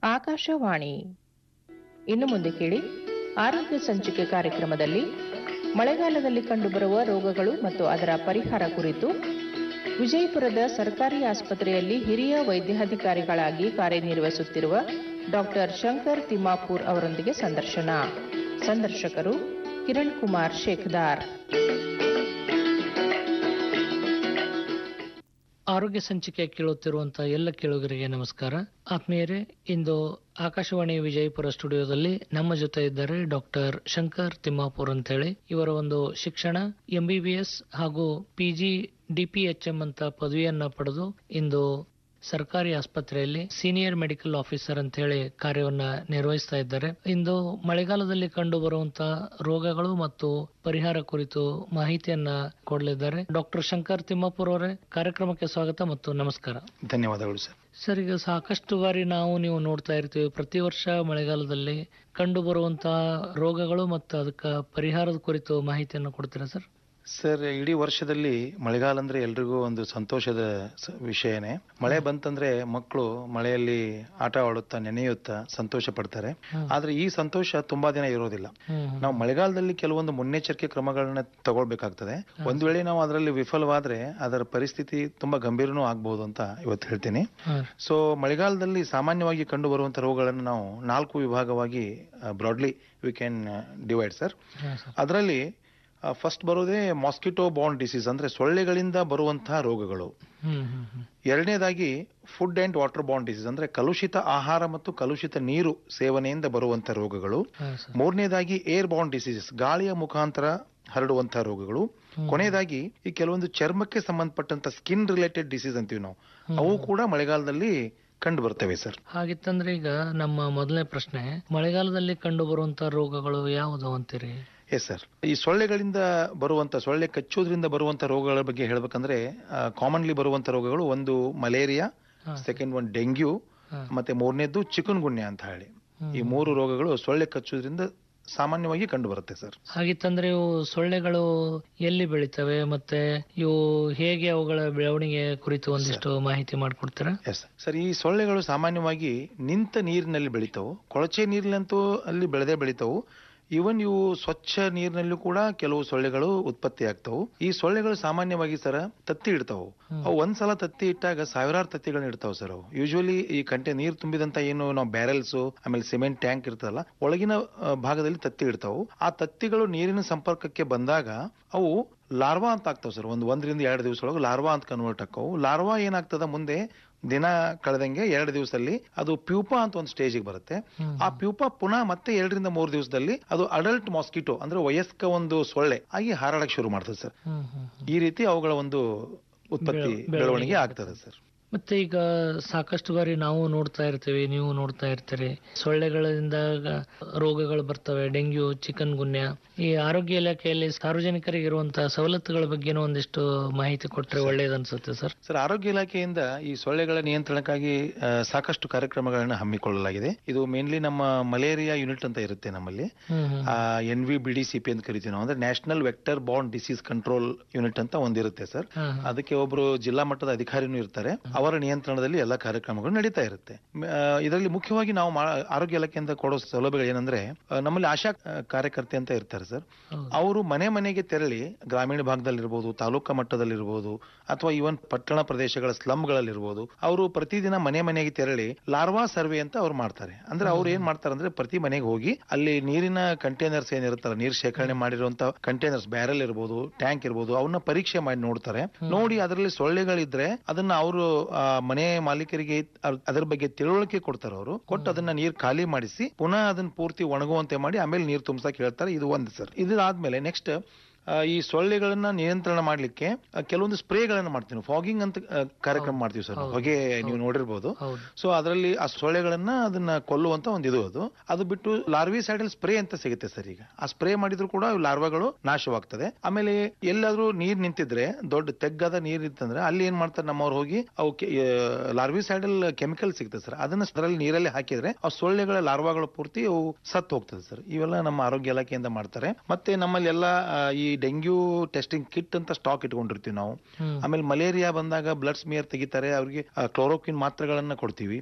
ಆಕಾಶವಾಣಿ ಇನ್ನು ಮುಂದೆ ಕೇಳಿ ಆರೋಗ್ಯ ಸಂಚಿಕೆ ಕಾರ್ಯಕ್ರಮದಲ್ಲಿ ಮಳೆಗಾಲದಲ್ಲಿ ಕಂಡುಬರುವ ರೋಗಗಳು ಮತ್ತು ಅದರ ಪರಿಹಾರ ಕುರಿತು ವಿಜಯಪುರದ ಸರ್ಕಾರಿ ಆಸ್ಪತ್ರೆಯಲ್ಲಿ ಹಿರಿಯ ವೈದ್ಯಾಧಿಕಾರಿಗಳಾಗಿ ಕಾರ್ಯನಿರ್ವಹಿಸುತ್ತಿರುವ ಡಾಕ್ಟರ್ ಶಂಕರ್ ತಿಮ್ಮಾಪುರ್ ಅವರೊಂದಿಗೆ ಸಂದರ್ಶನ ಸಂದರ್ಶಕರು ಕಿರಣ್ ಕುಮಾರ್ ಶೇಖದಾರ್ ಆರೋಗ್ಯ ಸಂಚಿಕೆ ಕೇಳುತ್ತಿರುವಂತಹ ಎಲ್ಲ ಕೇಳುಗರಿಗೆ ನಮಸ್ಕಾರ ಆತ್ಮೀಯರೇ ಇಂದು ಆಕಾಶವಾಣಿ ವಿಜಯಪುರ ಸ್ಟುಡಿಯೋದಲ್ಲಿ ನಮ್ಮ ಜೊತೆ ಇದ್ದಾರೆ ಡಾಕ್ಟರ್ ಶಂಕರ್ ತಿಮ್ಮಾಪುರ್ ಅಂತ ಹೇಳಿ ಇವರ ಒಂದು ಶಿಕ್ಷಣ ಎಂಬಿಬಿಎಸ್ ಹಾಗೂ ಪಿಜಿ ಡಿಪಿಎಚ್ಎಂ ಅಂತ ಪದವಿಯನ್ನ ಪಡೆದು ಇಂದು ಸರ್ಕಾರಿ ಆಸ್ಪತ್ರೆಯಲ್ಲಿ ಸೀನಿಯರ್ ಮೆಡಿಕಲ್ ಆಫೀಸರ್ ಅಂತ ಹೇಳಿ ಕಾರ್ಯವನ್ನ ನಿರ್ವಹಿಸ್ತಾ ಇದ್ದಾರೆ ಇಂದು ಮಳೆಗಾಲದಲ್ಲಿ ಕಂಡು ಬರುವಂತಹ ರೋಗಗಳು ಮತ್ತು ಪರಿಹಾರ ಕುರಿತು ಮಾಹಿತಿಯನ್ನ ಕೊಡಲಿದ್ದಾರೆ ಡಾಕ್ಟರ್ ಶಂಕರ್ ತಿಮ್ಮಾಪುರ್ ಅವರೇ ಕಾರ್ಯಕ್ರಮಕ್ಕೆ ಸ್ವಾಗತ ಮತ್ತು ನಮಸ್ಕಾರ ಧನ್ಯವಾದಗಳು ಸರ್ ಸರ್ ಈಗ ಸಾಕಷ್ಟು ಬಾರಿ ನಾವು ನೀವು ನೋಡ್ತಾ ಇರ್ತೀವಿ ಪ್ರತಿ ವರ್ಷ ಮಳೆಗಾಲದಲ್ಲಿ ಕಂಡು ಬರುವಂತಹ ರೋಗಗಳು ಮತ್ತು ಅದಕ್ಕೆ ಪರಿಹಾರದ ಕುರಿತು ಮಾಹಿತಿಯನ್ನು ಕೊಡ್ತೀರಾ ಸರ್ ಸರ್ ಇಡೀ ವರ್ಷದಲ್ಲಿ ಮಳೆಗಾಲ ಅಂದ್ರೆ ಎಲ್ರಿಗೂ ಒಂದು ಸಂತೋಷದ ಸ- ವಿಷಯನೇ ಮಳೆ ಬಂತಂದ್ರೆ ಮಕ್ಕಳು ಮಳೆಯಲ್ಲಿ ಆಟ ಆಡುತ್ತಾ ನೆನೆಯುತ್ತಾ ಸಂತೋಷ ಪಡ್ತಾರೆ ಆದ್ರೆ ಈ ಸಂತೋಷ ತುಂಬಾ ದಿನ ಇರೋದಿಲ್ಲ ಹ್ಮ್ ನಾವು ಮಳೆಗಾಲದಲ್ಲಿ ಕೆಲವೊಂದು ಮುನ್ನೆಚ್ಚರಿಕೆ ಕ್ರಮಗಳನ್ನ ತಗೊಳ್ಬೇಕಾಗ್ತದೆ ಒಂದ್ ವೇಳೆ ನಾವು ಅದರಲ್ಲಿ ವಿಫಲವಾದ್ರೆ ಅದರ ಪರಿಸ್ಥಿತಿ ತುಂಬಾ ಗಂಭೀರನೂ ಆಗ್ಬಹುದು ಅಂತ ಇವತ್ತು ಹೇಳ್ತೀನಿ ಹಾ ಸೊ ಮಳೆಗಾಲದಲ್ಲಿ ಸಾಮಾನ್ಯವಾಗಿ ಕಂಡು ಬರುವಂತ ರೋಗಗಳನ್ನು ನಾವು ನಾಲ್ಕು ವಿಭಾಗವಾಗಿ broadly we can divide sir ಹಾ ಸರ್ ಅದರಲ್ಲಿ ಫಸ್ಟ್ ಬರೋದೇ ಮಾಸ್ಕಿಟೋ ಬಾಂಡ್ ಡಿಸೀಸ್ ಅಂದ್ರೆ ಸೊಳ್ಳೆಗಳಿಂದ ಬರುವಂತಹ ರೋಗಗಳು ಹ್ಮ್ ಹ್ಮ್ ಹ್ಮ್ ಎರಡನೇದಾಗಿ ಫುಡ್ ಅಂಡ್ ವಾಟರ್ ಬಾಂಡ್ ಡಿಸೀಸ್ ಅಂದ್ರೆ ಕಲುಷಿತ ಆಹಾರ ಮತ್ತು ಕಲುಷಿತ ನೀರು ಸೇವನೆಯಿಂದ ಬರುವಂತಹ ರೋಗಗಳು ಹಾ ಸರ್ ಮೂರನೇದಾಗಿ ಏರ್ ಬಾಂಡ್ ಡಿಸೀಸಸ್ ಗಾಳಿಯ ಮುಖಾಂತರ ಹರಡುವಂತಹ ರೋಗಗಳು ಕೊನೆಯದಾಗಿ ಈ ಕೆಲವೊಂದು ಚರ್ಮಕ್ಕೆ ಸಂಬಂಧಪಟ್ಟಂತ ಸ್ಕಿನ್ ರಿಲೇಟೆಡ್ ಡಿಸೀಸ್ ಅಂತೀವಿ ನಾವು ಅವು ಕೂಡ ಮಳೆಗಾಲದಲ್ಲಿ ಕಂಡು ಬರ್ತವೆ ಸರ್ ಹಾಗಿತ್ತಂದ್ರೆ ಈಗ ನಮ್ಮ ಮೊದಲನೇ ಪ್ರಶ್ನೆ ಮಳೆಗಾಲದಲ್ಲಿ ಕಂಡು ಬರುವಂತಹ ರೋಗಗಳು ಯಾವುದು ಅಂತೀರಿ ಎಸ್ ಸರ್ ಈ ಸೊಳ್ಳೆಗಳಿಂದ ಬರುವಂತ ಸೊಳ್ಳೆ ಕಚ್ಚೋದ್ರಿಂದ ಬರುವಂತ ರೋಗಗಳ ಬಗ್ಗೆ ಹೇಳ್ಬೇಕಂದ್ರೆ ಕಾಮನ್ಲಿ ಬರುವಂತ ರೋಗಗಳು ಒಂದು ಮಲೇರಿಯಾ ಹಾ. ಸೆಕೆಂಡ್ ಒನ್ ಡೆಂಗ್ಯೂ ಹಾ. ಮತ್ತೆ ಮೂರನೇದ್ದು ಚಿಕನ್ ಗುನ್ಯ ಅಂತ ಹೇಳಿ ಹ್ಮ್. ಈ ಮೂರು ರೋಗಗಳು ಸೊಳ್ಳೆ ಕಚ್ಚೋದ್ರಿಂದ ಸಾಮಾನ್ಯವಾಗಿ ಕಂಡು ಬರುತ್ತೆ ಸರ್ ಹಾಗಿತ್ತಂದ್ರೆ ಇವು ಸೊಳ್ಳೆಗಳು ಎಲ್ಲಿ ಬೆಳಿತವೆ ಮತ್ತೆ ಇವು ಹೇಗೆ ಅವುಗಳ ಬೆಳವಣಿಗೆ ಕುರಿತು ಒಂದಿಷ್ಟು ಮಾಹಿತಿ ಮಾಡಿಕೊಡ್ತೀರಾ ಎಸ್ ಸರ್ ಈ ಸೊಳ್ಳೆಗಳು ಸಾಮಾನ್ಯವಾಗಿ ನಿಂತ ನೀರಿನಲ್ಲಿ ಬೆಳಿತಾವು ಕೊಳಚೆ ನೀರಿನಂತೂ ಅಲ್ಲಿ ಬೆಳೆದೇ ಬೆಳಿತಾವು ಈವನ್ ಇವು ಸ್ವಚ್ಛ ನೀರಿನಲ್ಲೂ ಕೂಡ ಕೆಲವು ಸೊಳ್ಳೆಗಳು ಉತ್ಪತ್ತಿ ಆಗ್ತಾವು ಈ ಸೊಳ್ಳೆಗಳು ಸಾಮಾನ್ಯವಾಗಿ ಸರ್ ತತ್ತಿ ಇಡ್ತಾವು ಅವು ಒಂದ್ಸಲ ತತ್ತಿ ಇಟ್ಟಾಗ ಸಾವಿರಾರು ತತ್ತಿಗಳನ್ನ ಇಡ್ತಾವ ಸರ್ ಅವು ಯೂಶುವಲಿ ಈ ಕಂಟೆ ನೀರು ತುಂಬಿದಂತ ಏನು ನಾವು ಬ್ಯಾರೆಲ್ಸ್ ಆಮೇಲೆ ಸಿಮೆಂಟ್ ಟ್ಯಾಂಕ್ ಇರ್ತದಲ್ಲ ಒಳಗಿನ ಆ, ಭಾಗದಲ್ಲಿ ತತ್ತಿ ಇಡ್ತಾವು ಆ ತತ್ತಿಗಳು ನೀರಿನ ಸಂಪರ್ಕಕ್ಕೆ ಬಂದಾಗ ಅವು ಲಾರ್ವಾ ಅಂತ ಆಗ್ತಾವ ಸರ್ ಒಂದು ಒಂದರಿಂದ ಎರಡು ದಿವಸ ಒಳಗೆ ಲಾರ್ವಾ ಅಂತ ಕನ್ವರ್ಟ್ ಆಕ್ಕವು ಲಾರ್ವಾ ಏನಾಗ್ತದ ಮುಂದೆ ದಿನ ಕಳೆದಂಗೆ ಎರಡು ದಿವಸದಲ್ಲಿ ಅದು ಪ್ಯೂಪಾ ಅಂತ ಒಂದು ಸ್ಟೇಜಿಗೆ ಬರುತ್ತೆ ಆ ಪ್ಯೂಪಾ ಪುನಃ ಮತ್ತೆ ಎರಡರಿಂದ ಮೂರು ದಿವಸದಲ್ಲಿ ಅದು ಅಡಲ್ಟ್ ಮಾಸ್ಕಿಟೋ ಅಂದ್ರೆ ವಯಸ್ಕ ಒಂದು ಸೊಳ್ಳೆ ಆಗಿ ಹಾರಾಡಕ್ ಶುರು ಮಾಡ್ತದೆ ಸರ್ ಹ್ಮ್ ಹ್ಮ್ ಹ್ಮ್. ಈ ರೀತಿ ಅವುಗಳ ಒಂದು ಉತ್ಪತ್ತಿ ಬೆಳ- ಬೆಳವಣಿಗೆ ಬೆಳವಣಿಗೆ ಆಗ್ತದೆ ಸರ್ ಮತ್ತೆ ಈಗ ಸಾಕಷ್ಟು ಬಾರಿ ನಾವು ನೋಡ್ತಾ ಇರ್ತೀವಿ ನೀವು ನೋಡ್ತಾ ಇರ್ತೀರಿ ಸೊಳ್ಳೆಗಳಿಂದ ರೋಗಗಳು ಬರ್ತವೆ ಡೆಂಗ್ಯೂ ಚಿಕನ್ ಗುನ್ಯ ಈ ಆರೋಗ್ಯ ಇಲಾಖೆಯಲ್ಲಿ ಸಾರ್ವಜನಿಕರಿಗೆ ಇರುವಂತಹ ಸವಲತ್ತುಗಳ ಬಗ್ಗೆನೂ ಒಂದಿಷ್ಟು ಮಾಹಿತಿ ಕೊಟ್ರೆ ಒಳ್ಳೇದನ್ಸುತ್ತೆ ಸರ್ ಸರ್ ಆರೋಗ್ಯ ಇಲಾಖೆಯಿಂದ ಈ ಸೊಳ್ಳೆಗಳ ನಿಯಂತ್ರಣಕ್ಕಾಗಿ ಆ, ಸಾಕಷ್ಟು ಕಾರ್ಯಕ್ರಮಗಳನ್ನು ಹಮ್ಮಿಕೊಳ್ಳಲಾಗಿದೆ ಇದು ಮೇನ್ಲಿ ನಮ್ಮ ಮಲೇರಿಯಾ ಯೂನಿಟ್ ಅಂತ ಇರುತ್ತೆ ನಮ್ಮಲ್ಲಿ hmm hmm N V B D C P ಅಂತ ಕರಿತೀವಿ ನಾವು ಅಂದ್ರೆ ನ್ಯಾಷನಲ್ ವೆಕ್ಟರ್ ಬಾಂಡ್ ಡಿಸೀಸ್ ಕಂಟ್ರೋಲ್ ಯೂನಿಟ್ ಅಂತ ಒಂದಿರುತ್ತೆ ಸರ್ ಹಾ, ಹಾ. ಅದಕ್ಕೆ ಒಬ್ರು ಜಿಲ್ಲಾ ಮಟ್ಟದ ಅಧಿಕಾರಿನೂ ಇರ್ತಾರೆ ಅವರ ನಿಯಂತ್ರಣದಲ್ಲಿ ಎಲ್ಲ ಕಾರ್ಯಕ್ರಮಗಳು ನಡೀತಾ ಇರುತ್ತೆ ಮ- ಆ, ಇದರಲ್ಲಿ ಮುಖ್ಯವಾಗಿ ನಾವು ಮಾ- ಆರೋಗ್ಯ ಇಲಾಖೆಯಿಂದ ಕೊಡೋ ಸೌಲಭ್ಯಗಳು ಏನಂದ್ರೆ ಆ, ನಮ್ಮಲ್ಲಿ ಆಶಾ ಆ, ಕಾರ್ಯಕರ್ತೆ ಅಂತ ಇರ್ತಾರೆ ಸರ್ ಹೌದು. ಅವರು ಮನೆ ಮನೆಗೆ ತೆರಳಿ ಗ್ರಾಮೀಣ ಭಾಗದಲ್ಲಿರ್ಬೋದು ತಾಲೂಕಾ ಮಟ್ಟದಲ್ಲಿರ್ಬೋದು ಅಥವಾ ಇವನ್ ಪಟ್ಟಣ ಪ್ರದೇಶಗಳ ಸ್ಲಮ್ಗಳಲ್ಲಿರ್ಬೋದು ಅವರು ಪ್ರತಿದಿನ ಮನೆ ಮನೆಗೆ ತೆರಳಿ ಲಾರ್ವಾ ಸರ್ವೆ ಅಂತ ಅವ್ರು ಮಾಡ್ತಾರೆ ಅಂದ್ರೆ ಅವ್ರು ಏನ್ ಮಾಡ್ತಾರೆ ಅಂದ್ರೆ ಪ್ರತಿ ಮನೆಗೆ ಹೋಗಿ ಅಲ್ಲಿ ನೀರಿನ ಕಂಟೈನರ್ಸ್ ಏನಿರುತ್ತಲ್ಲ ನೀರು ಶೇಖರಣೆ ಮಾಡಿರುವಂತ ಕಂಟೈನರ್ಸ್ ಬ್ಯಾರಲ್ ಇರ್ಬೋದು ಟ್ಯಾಂಕ್ ಇರ್ಬೋದು ಅವನ್ನ ಪರೀಕ್ಷೆ ಮಾಡಿ ನೋಡ್ತಾರೆ ನೋಡಿ ಅದರಲ್ಲಿ ಸೊಳ್ಳೆಗಳಿದ್ರೆ ಅದನ್ನ ಅವರು ಮನೆ ಮಾಲೀಕರಿಗೆ ಅದ್- ಅದ್ರ ಬಗ್ಗೆ ತಿಳುವಳಿಕೆ ಕೊಡ್ತಾರೆ ಅವರು ಕೊಟ್ಟು ಅದನ್ನ ನೀರು ಖಾಲಿ ಮಾಡಿಸಿ ಪುನಃ ಅದನ್ನ ಪೂರ್ತಿ ಒಣಗುವಂತೆ ಮಾಡಿ ಆಮೇಲೆ ನೀರು ತುಂಬಸಕ್ ಹೇಳ್ತಾರೆ ಇದು ಒಂದು ಸರ್ ಇದಾದ್ಮೇಲೆ ನೆಕ್ಸ್ಟ್ ಈ ಸೊಳ್ಳೆಗಳನ್ನ ನಿಯಂತ್ರಣ ಮಾಡ್ಲಿಕ್ಕೆ ಆ, ಕೆಲವೊಂದು ಸ್ಪ್ರೇಗಳನ್ನ ಮಾಡ್ತೀವಿ ಫಾಗಿಂಗ್ ಅಂತ ಆ, ಕಾರ್ಯಕ್ರಮ ಮಾಡ್ತೀವಿ ಸರ್ ಹೊಗೆ ನೀವು ನೋಡಿರ್ಬೋದು ಹೌದು ಸೊ ಅದರಲ್ಲಿ ಆ ಸೊಳ್ಳೆಗಳನ್ನ ಅದನ್ನ ಕೊಲ್ಲುವಂತ ಒಂದು ಇದು ಅದು ಅದು ಬಿಟ್ಟು ಲಾರ್ವಿ ಸೈಡಲ್ ಸ್ಪ್ರೇ ಅಂತ ಸಿಗುತ್ತೆ ಸರ್ ಈಗ ಆ ಸ್ಪ್ರೇ ಮಾಡಿದ್ರು ಕೂಡ ಇವು ಲಾರ್ವಾಗಳು ನಾಶವಾಗ್ತದೆ ಆಮೇಲೆ ಎಲ್ಲಾದ್ರೂ ನೀರ್ ನಿಂತಿದ್ರೆ ದೊಡ್ಡ ತೆಗ್ಗಾದ ನೀರ್ ಇತ್ತಂದ್ರೆ ಅಲ್ಲಿ ಏನ್ ಮಾಡ್ತಾರೆ ನಮ್ಮವ್ರು ಹೋಗಿ ಅವು ಲಾರ್ವಿ ಸೈಡಲ್ ಕೆಮಿಕಲ್ ಸಿಗ್ತದೆ ಸರ್ ಅದನ್ನ ಅದರಲ್ಲಿ ನೀರಲ್ಲಿ ಹಾಕಿದ್ರೆ ಆ ಸೊಳ್ಳೆಗಳ ಲಾರ್ವಾಗಳು ಪೂರ್ತಿ ಅವು ಸತ್ತು ಹೋಗ್ತದೆ ಸರ್ ಇವೆಲ್ಲ ನಮ್ಮ ಆರೋಗ್ಯ ಇಲಾಖೆಯಿಂದ ಮಾಡ್ತಾರೆ ಮತ್ತೆ ನಮ್ಮಲ್ಲಿ ಎಲ್ಲ ಆ, ಈ ಡೆಂಗ್ಯೂ ಟೆಸ್ಟಿಂಗ್ ಕಿಟ್ ಅಂತ ಸ್ಟಾಕ್ ಇಟ್ಕೊಂಡಿರ್ತೀವಿ ನಾವು ಹ್ಮ್ ಆಮೇಲೆ ಮಲೇರಿಯಾ ಬಂದಾಗ ಬ್ಲಡ್ ಸ್ಮಿಯರ್ ತೆಗಿತಾರೆ ಅವ್ರಿಗೆ ಕ್ಲೋರೋಕ್ವಿನ್ ಮಾತ್ರೆಗಳನ್ನ ಕೊಡ್ತೀವಿ